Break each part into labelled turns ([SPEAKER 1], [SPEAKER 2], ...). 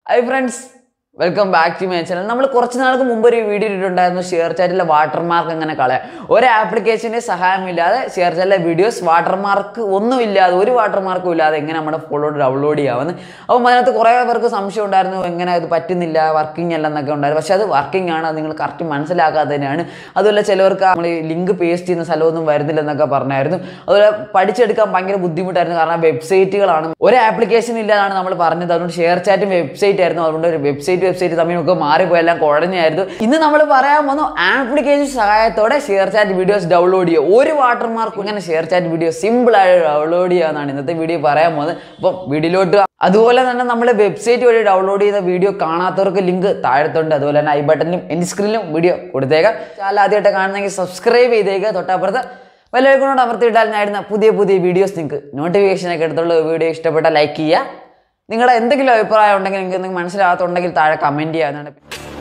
[SPEAKER 1] Hi friends welcome back to my channel നമ്മൾ കുറച്ച് നാൾക്ക് മുമ്പ് ഒരു വീഡിയോ ഇട്ടിട്ടുണ്ടായിരുന്നു ഷെയർ ചാറ്റിലെ വാട്ടർമാർക്ക് എങ്ങനെ കളയാം ഒരു ആപ്ലിക്കേഷൻ്റെ സഹായമില്ലാതെ ഷെയർ ചാറ്റിലെ വീഡിയോസ് വാട്ടർമാർക്ക് ഒന്നുമില്ലാതെ ഒരു വാട്ടർമാർക്കും ഇല്ലാതെ എങ്ങനെ നമ്മുടെ ഫോളോ ഡൗൺലോഡ് ചെയ്യാമെന്ന് അപ്പം അതിനകത്ത് കുറേ പേർക്ക് സംശയം ഉണ്ടായിരുന്നു എങ്ങനെ ഇത് പറ്റുന്നില്ല വർക്കിംഗ് അല്ല എന്നൊക്കെ ഉണ്ടായിരുന്നു പക്ഷേ അത് വർക്കിംഗ് ആണ് അത് നിങ്ങൾ കറക്റ്റ് മനസ്സിലാക്കാത്തതിനാണ് അതുപോലെ ചിലവർക്ക് നമ്മൾ ലിങ്ക് പേസ്റ്റ് ചെയ്യുന്ന സ്ഥലമൊന്നും വരുന്നില്ല എന്നൊക്കെ പറഞ്ഞായിരുന്നു അതുപോലെ പഠിച്ചെടുക്കാൻ ഭയങ്കര ബുദ്ധിമുട്ടായിരുന്നു കാരണം വെബ്സൈറ്റുകളാണ് ഒരു ആപ്ലിക്കേഷൻ ഇല്ലാതാണ് നമ്മൾ പറഞ്ഞത് അതുകൊണ്ട് ഷെയർ ചാറ്റും വെബ്സൈറ്റ് ആയിരുന്നു അതുകൊണ്ട് ഒരു വെബ്സൈറ്റ് വെബ്സൈറ്റ് തമ്മിലൊക്കെ മാറിപ്പോയി എല്ലാം കുഴഞ്ഞായിരുന്നു ഇന്ന് നമ്മൾ പറയാൻ പോകുന്നു ആപ്ലിക്കേഷൻ സഹായത്തോടെ ഷെയർ ചാറ്റ് വീഡിയോസ് ഡൗൺലോഡ് ചെയ്യുക ഒരു വാട്ടർമാർക്ക് ഇങ്ങനെ ഷെയർ ചാറ്റ് വീഡിയോ സിമ്പിൾ ആയി ഡൗൺലോഡ് ചെയ്യാന്നാണ് ഇന്നത്തെ വീഡിയോ പറയാൻ പോകുന്നത് അപ്പം വീഡിയോയിലോട്ട് വാ. അതുപോലെ തന്നെ നമ്മൾ വെബ്സൈറ്റ് വഴി ഡൗൺലോഡ് ചെയ്ത വീഡിയോ കാണാത്തവർക്ക് ലിങ്ക് താഴത്തുണ്ട് അതുപോലെ തന്നെ ഐ ബട്ടണിലും എൻ സ്ക്രീനിലും വീഡിയോ കൊടുത്തേക്കാം ചാനൽ ആദ്യമായിട്ട് കാണുന്നെങ്കിൽ സബ്സ്ക്രൈബ് ചെയ്തേക്കുക തൊട്ടപ്പുറത്ത് വല്ലവർക്കും അമർത്തിയിട്ടാൽ ഞാൻ ഇടുന്ന പുതിയ പുതിയ വീഡിയോസ് നിങ്ങൾക്ക് നോട്ടിഫിക്കേഷനൊക്കെ എടുത്തുള്ള വീഡിയോ ഇഷ്ടപ്പെട്ട ലൈക്ക് ചെയ്യുക നിങ്ങളുടെ എന്തെങ്കിലും അഭിപ്രായം ഉണ്ടെങ്കിൽ നിങ്ങൾക്ക് എന്തെങ്കിലും മനസ്സിലാകാത്തുണ്ടെങ്കിൽ താഴെ കമൻറ്റ് ചെയ്യാവുന്നതാണ്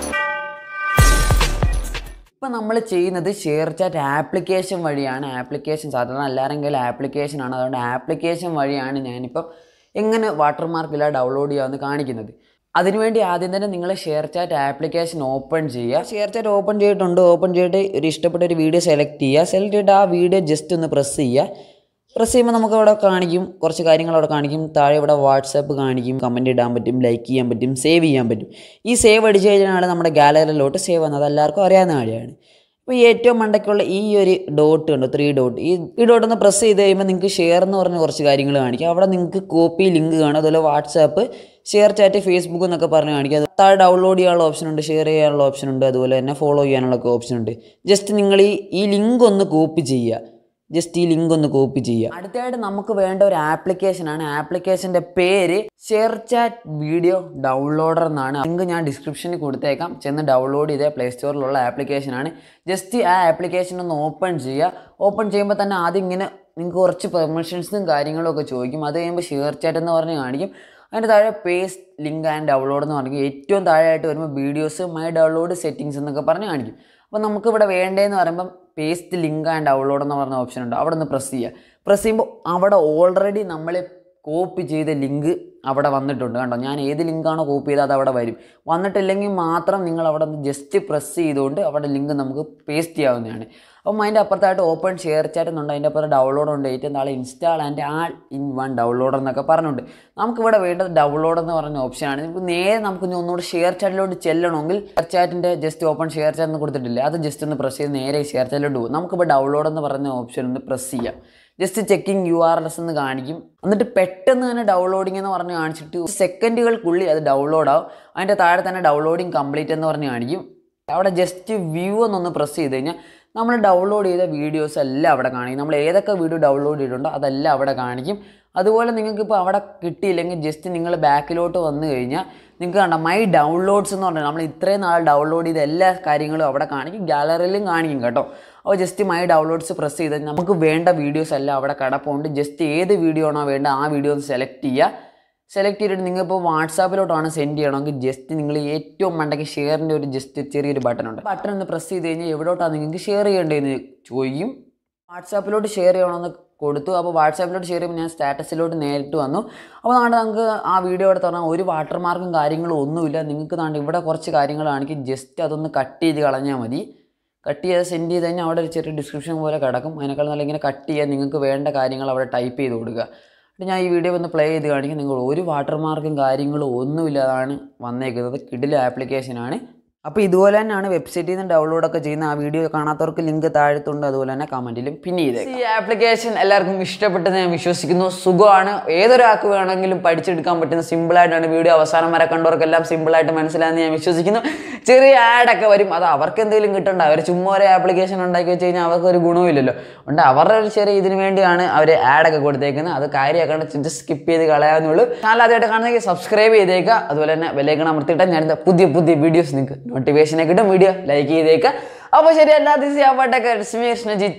[SPEAKER 1] ഇപ്പം നമ്മൾ ചെയ്യുന്നത് ഷെയർ ചാറ്റ് ആപ്ലിക്കേഷൻ വഴിയാണ് ആപ്ലിക്കേഷൻ സാധാരണ എല്ലാവരും കയ്യിൽ ആപ്ലിക്കേഷൻ ആണ് അതുകൊണ്ട് ആപ്ലിക്കേഷൻ വഴിയാണ് ഞാനിപ്പം എങ്ങനെ വാട്ടർമാർക്കില്ല ഡൗൺലോഡ് ചെയ്യാമെന്ന് കാണിക്കുന്നത് അതിനുവേണ്ടി ആദ്യം തന്നെ നിങ്ങൾ ഷെയർ ചാറ്റ് ആപ്ലിക്കേഷൻ ഓപ്പൺ ചെയ്യുക ഷെയർ ചാറ്റ് ഓപ്പൺ ചെയ്തിട്ടുണ്ട് ഓപ്പൺ ചെയ്തിട്ട് ഒരു ഇഷ്ടപ്പെട്ട ഒരു വീഡിയോ സെലക്ട് ചെയ്യുക സെലക്ട് ചെയ്തിട്ട് ആ വീഡിയോ ജസ്റ്റ് ഒന്ന് പ്രസ് ചെയ്യുക പ്രസ് ചെയ്യുമ്പോൾ നമുക്ക് അവിടെ കാണിക്കും കുറച്ച് കാര്യങ്ങൾ അവിടെ കാണിക്കും താഴെ ഇവിടെ വാട്സാപ്പ് കാണിക്കും കമൻറ്റ് ഇടാൻ പറ്റും ലൈക്ക് ചെയ്യാൻ പറ്റും സേവ് ചെയ്യാൻ പറ്റും ഈ സേവ് അടിച്ച് കഴിഞ്ഞാൽ നമ്മുടെ ഗാലറിയിലോട്ട് സേവ് വന്നത് എല്ലാവർക്കും അറിയാവുന്ന കാര്യമാണ് ഇപ്പോൾ ഈ ഏറ്റവും മണ്ടയ്ക്കുള്ള ഈ ഒരു ഡോട്ട് കണ്ടോ ത്രീ ഡോട്ട് ഈ ഈ ഡോട്ട് ഒന്ന് പ്രസ് ചെയ്ത് കഴിയുമ്പോൾ നിങ്ങൾക്ക് ഷെയർ എന്ന് പറഞ്ഞ കുറച്ച് കാര്യങ്ങൾ കാണിക്കും അവിടെ നിങ്ങൾക്ക് കോപ്പി ലിങ്ക് കാണും അതുപോലെ വാട്സാപ്പ് ഷെയർ ചാറ്റ് ഫേസ്ബുക്ക് എന്നൊക്കെ പറഞ്ഞ് കാണിക്കും അത് താഴെ ഡൗൺലോഡ് ചെയ്യാനുള്ള ഓപ്ഷൻ ഉണ്ട് ഷെയർ ചെയ്യാനുള്ള ഓപ്ഷൻ ഉണ്ട് അതുപോലെ തന്നെ ഫോളോ ചെയ്യാനുള്ള ഓപ്ഷൻ ഉണ്ട് ജസ്റ്റ് നിങ്ങൾ ഈ ഈ ലിങ്ക് ഒന്ന് കോപ്പി ചെയ്യുക ജസ്റ്റ് ഈ ലിങ്ക് ഒന്ന് കോപ്പി ചെയ്യുക അടുത്തതായിട്ട് നമുക്ക് വേണ്ട ഒരു ആപ്ലിക്കേഷനാണ് ആപ്ലിക്കേഷൻ്റെ പേര് ഷെയർ ചാറ്റ് വീഡിയോ ഡൗൺലോഡർ എന്നാണ് ലിങ്ക് ഞാൻ ഡിസ്ക്രിപ്ഷനിൽ കൊടുത്തേക്കാം ചെന്ന് ഡൗൺലോഡ് ചെയ്ത പ്ലേ സ്റ്റോറിലുള്ള ആപ്ലിക്കേഷനാണ് ജസ്റ്റ് ആ ആപ്ലിക്കേഷൻ ഒന്ന് ഓപ്പൺ ചെയ്യുക ഓപ്പൺ ചെയ്യുമ്പോൾ തന്നെ ആദ്യം ഇങ്ങനെ നിങ്ങൾക്ക് കുറച്ച് പെർമിഷൻസും കാര്യങ്ങളും ഒക്കെ ചോദിക്കും അത് കഴിയുമ്പോൾ ഷെയർ ചാറ്റ് എന്ന് പറഞ്ഞ് കാണിക്കും അതിൻ്റെ താഴെ പേസ്റ്റ് ലിങ്ക് ആൻഡ് ഡൗൺലോഡ് എന്ന് പറഞ്ഞിരിക്കും ഏറ്റവും താഴെയായിട്ട് വരുമ്പോൾ വീഡിയോസ് മൈ ഡൗൺലോഡ് സെറ്റിങ്സ് എന്നൊക്കെ പറഞ്ഞ് കാണിക്കും അപ്പോൾ നമുക്കിവിടെ വേണ്ടതെന്ന് പറയുമ്പം പേസ്റ്റ് ലിങ്ക് ആൻഡ് ഡൗൺലോഡ് എന്ന് പറഞ്ഞ ഓപ്ഷൻ ഉണ്ട് അവിടെ നിന്ന് പ്രസ് ചെയ്യുക പ്രസ് ചെയ്യുമ്പോൾ അവിടെ ഓൾറെഡി നമ്മൾ കോപ്പി ചെയ്ത ലിങ്ക് അവിടെ വന്നിട്ടുണ്ട് കണ്ടോ ഞാൻ ഏത് ലിങ്കാണോ കോപ്പി ചെയ്തത് അത് അവിടെ വരും വന്നിട്ടില്ലെങ്കിൽ മാത്രം നിങ്ങൾ അവിടെ നിന്ന് ജസ്റ്റ് പ്രസ് ചെയ്തുകൊണ്ട് അവിടെ ലിങ്ക് നമുക്ക് പേസ്റ്റ് ചെയ്യാവുന്നതാണ് അപ്പം അതിൻ്റെ അപ്പുറത്തായിട്ട് ഓപ്പൺ ഷെയർ ചാറ്റ് എന്നുണ്ട് അതിൻ്റെ അപ്പുറത്ത് ഡൗൺലോഡ് ഉണ്ട് ഏറ്റവും നാളെ install and all in one download എന്നൊക്കെ പറഞ്ഞുണ്ട് നമുക്കിവിടെ വേണ്ടത് ഡൗൺലോഡ് എന്ന് പറഞ്ഞ ഓപ്ഷനാണ് ഇപ്പോൾ നേരെ നമുക്ക് ഇനി ഒന്നുകൂടി ഷെയർ ചാറ്റിലോട്ട് ചെല്ലണമെങ്കിൽ ഷെയർ ചാറ്റിൻ്റെ ജസ്റ്റ് ഓപ്പൺ ഷെയർ ചാറ്റ് എന്ന് കൊടുത്തിട്ടില്ല അത് ജസ്റ്റ് ഒന്ന് പ്രസ് ചെയ്ത് നേരെ ഷെയർ ചാറ്റിലോട്ട് പോകും നമുക്കിപ്പോൾ ഡൗൺലോഡ് എന്ന് പറഞ്ഞ ഓപ്ഷൻ ഒന്ന് പ്രസ് ചെയ്യാം just checking U R L S എന്ന് കാണിക്കും എന്നിട്ട് പെട്ടെന്ന് തന്നെ ഡൗൺലോഡിംഗ് എന്ന് പറഞ്ഞ് കാണിച്ചിട്ട് സെക്കൻഡുകൾക്കുള്ളിൽ അത് ഡൗൺലോഡ് ആവും അതിൻ്റെ താഴെ തന്നെ ഡൗൺലോഡിങ് കംപ്ലീറ്റ് എന്ന് പറഞ്ഞ് കാണിക്കും അവിടെ ജസ്റ്റ് വ്യൂ എന്നൊന്ന് പ്രസ് ചെയ്ത് കഴിഞ്ഞാൽ നമ്മൾ ഡൗൺലോഡ് ചെയ്ത വീഡിയോസ് എല്ലാം അവിടെ കാണിക്കും നമ്മൾ ഏതൊക്കെ വീഡിയോ ഡൗൺലോഡ് ചെയ്തിട്ടുണ്ടോ അതെല്ലാം അവിടെ കാണിക്കും അതുപോലെ നിങ്ങൾക്ക് ഇപ്പോൾ അവിടെ കിട്ടിയില്ലെങ്കിൽ ജസ്റ്റ് നിങ്ങൾ ബാക്കിലോട്ട് വന്നു കഴിഞ്ഞാൽ നിങ്ങൾക്ക് കണ്ട മൈ ഡൗൺലോഡ്സ് എന്ന് പറഞ്ഞാൽ നമ്മൾ ഇത്രയും നാൾ ഡൗൺലോഡ് ചെയ്ത എല്ലാ കാര്യങ്ങളും അവിടെ കാണിക്കും ഗാലറിയിലും കാണിക്കും കേട്ടോ അപ്പോൾ ജസ്റ്റ് മൈ ഡൗൺലോഡ്സ് പ്രസ് ചെയ്ത് നമുക്ക് വേണ്ട വീഡിയോസ് എല്ലാം അവിടെ കിടപ്പുണ്ട് ജസ്റ്റ് ഏത് വീഡിയോ ആണോ വേണ്ട ആ വീഡിയോ ഒന്ന് സെലക്ട് ചെയ്യുക സെലക്ട് ചെയ്തിട്ട് നിങ്ങൾ ഇപ്പോൾ വാട്സാപ്പിലോട്ടാണ് സെൻഡ് ചെയ്യണമെങ്കിൽ ജസ്റ്റ് നിങ്ങൾ ഏറ്റവും മണ്ടയ്ക്ക് ഷെയറിൻ്റെ ഒരു ജസ്റ്റ് ചെറിയൊരു ബട്ടൺ ഉണ്ട് ബട്ടൺ ഒന്ന് പ്രസ് ചെയ്ത് കഴിഞ്ഞാൽ എവിടോട്ടാണ് നിങ്ങൾക്ക് ഷെയർ ചെയ്യേണ്ടതെന്ന് ചോദിക്കും വാട്സാപ്പിലോട്ട് ഷെയർ ചെയ്യണമെന്ന് കൊടുത്തു അപ്പോൾ വാട്സാപ്പിലോട്ട് ഷെയർ ചെയ്യുമ്പോൾ ഞാൻ സ്റ്റാറ്റസിലോട്ട് നേരിട്ട് വന്നു അപ്പോൾ നാണ്ട് നമുക്ക് ആ വീഡിയോ അവിടെ തുറന്നാൽ ഒരു വാട്ടർമാർക്കും കാര്യങ്ങളും ഒന്നുമില്ല നിങ്ങൾക്ക് നാണ്ട് ഇവിടെ കുറച്ച് കാര്യങ്ങൾ കാണിക്കും ജസ്റ്റ് അതൊന്ന് കട്ട് ചെയ്ത് കളഞ്ഞാൽ മതി കട്ട് ചെയ്ത് സെൻഡ് ചെയ്ത് കഴിഞ്ഞാൽ അവിടെ ഒരു ചെറിയ ഡിസ്ക്രിപ്ഷൻ പോലെ കിടക്കും അതിനേക്കാൾ നല്ല ഇങ്ങനെ കട്ട് ചെയ്യാൻ നിങ്ങൾക്ക് വേണ്ട കാര്യങ്ങൾ അവിടെ ടൈപ്പ് ചെയ്ത് കൊടുക്കുക എന്നിട്ട് ഞാൻ ഈ വീഡിയോ ഒന്ന് പ്ലേ ചെയ്ത് കാണിക്കും നിങ്ങൾ ഒരു വാട്ടർമാർക്കും കാര്യങ്ങളും ഒന്നുമില്ലാതാണ് വന്നേക്കുന്നത് കിഡിലെ ആപ്ലിക്കേഷനാണ് അപ്പോൾ ഇതുപോലെ തന്നെയാണ് വെബ്സൈറ്റിൽ നിന്ന് ഡൗൺലോഡ് ഒക്കെ ചെയ്യുന്ന ആ വീഡിയോ കാണാത്തവർക്ക് ലിങ്ക് താഴത്തുണ്ട് അതുപോലെ തന്നെ കമൻറ്റിലും പിന്നെ ചെയ്തേ ഈ ആപ്ലിക്കേഷൻ എല്ലാവർക്കും ഇഷ്ടപ്പെട്ടെന്ന് ഞാൻ വിശ്വസിക്കുന്നു സുഖമാണ് ഏതൊരാൾക്ക് വേണമെങ്കിലും പഠിച്ചെടുക്കാൻ പറ്റുന്ന സിമ്പിളായിട്ടാണ് വീഡിയോ അവസാനം വരെ കണ്ടവർക്കെല്ലാം സിമ്പിളായിട്ട് മനസ്സിലായെന്ന് ഞാൻ വിശ്വസിക്കുന്നു ചെറിയ ആഡൊക്കെ വരും അത് അവർക്ക് എന്തെങ്കിലും കിട്ടണ്ട അവർ ചുമ്മാ ഒരു ആപ്ലിക്കേഷൻ ഉണ്ടാക്കി വെച്ച് കഴിഞ്ഞാൽ അവർക്ക് ഒരു ഗുണവുമില്ലല്ലോ ഉണ്ട് അവരുടെ ഒരു ചെറിയ ഇതിന് വേണ്ടിയാണ് അവർ ആഡൊക്കെ കൊടുത്തേക്കുന്നത് അത് കാര്യമാക്കാണ്ട് ജസ്റ്റ് സ്കിപ്പ് ചെയ്ത് കളയാവുന്നുള്ളൂ ചാനൽ ആദ്യമായിട്ട് കാണുന്നെങ്കിൽ സബ്സ്ക്രൈബ് ചെയ്തേക്കുക അതുപോലെ തന്നെ വിലക്കണം അമർത്തിയിട്ട് ഞാൻ പുതിയ പുതിയ വീഡിയോസ് നിങ്ങൾക്ക് നോട്ടിഫിക്കേഷനെ കിട്ടും വീഡിയോ ലൈക്ക് ചെയ്തേക്കുക അപ്പോൾ ശരി എല്ലാ ദിവസം ആവട്ടൊക്കെ രശ്മി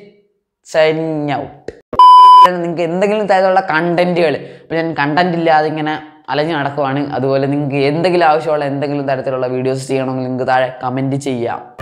[SPEAKER 1] സൈനിങ് ഔട്ട് നിങ്ങൾക്ക് എന്തെങ്കിലും തരത്തിലുള്ള കണ്ടന്റുകൾ ഇപ്പം ഞാൻ കണ്ടന്റ് ഇല്ലാതെ ഇങ്ങനെ അലഞ്ഞു നടക്കുവാണ് അതുപോലെ നിങ്ങൾക്ക് എന്തെങ്കിലും ആവശ്യമുള്ള എന്തെങ്കിലും തരത്തിലുള്ള വീഡിയോസ് ചെയ്യണമെങ്കിൽ നിങ്ങൾക്ക് താഴെ കമൻറ്റ് ചെയ്യാം